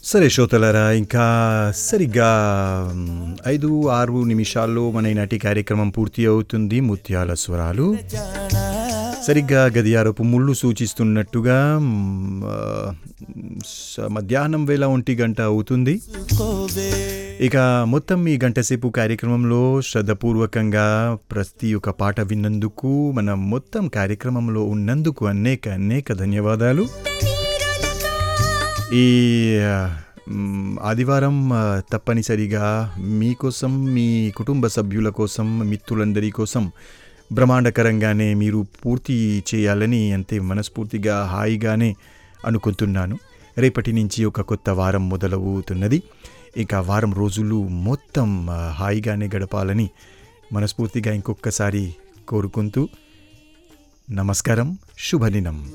సరే శ్రోతలరా ఇంకా సరిగ్గా మ్, ఐదు ఆరు నిమిషాల్లో మన ఈనాటి కార్యక్రమం పూర్తి అవుతుంది ముత్యాల స్వరాలు సరిగ్గా గదియారపు ముళ్ళు సూచిస్తున్నట్టుగా మ్, ఆ, స- మధ్యాహ్నం వేళ ఒంటి గంట అవుతుంది ఇక మొత్తం ఈ గంట సేపు కార్యక్రమంలో శ్రద్ధపూర్వకంగా ప్రతి ఒక్క పాట విన్నందుకు మన మొత్తం కార్యక్రమంలో ఉన్నందుకు అనేక అనేక ధన్యవాదాలు ఈ ఆ, మ్, ఆదివారం ఆ, తప్పనిసరిగా మీకోసం మీ కుటుంబ సభ్యుల కోసం మిత్రులందరి కోసం బ్రహ్మాండకరంగానే మీరు పూర్తి చేయాలని అంతే మనస్ఫూర్తిగా హాయిగానే అనుకుంటున్నాను రేపటి నుంచి ఒక కొత్త వారం మొదలవుతున్నది ఇక వారం రోజులు మొత్తం ఆ, హాయిగానే గడపాలని మనస్ఫూర్తిగా ఇంకొకసారి కోరుకుంటూ నమస్కారం శుభదినం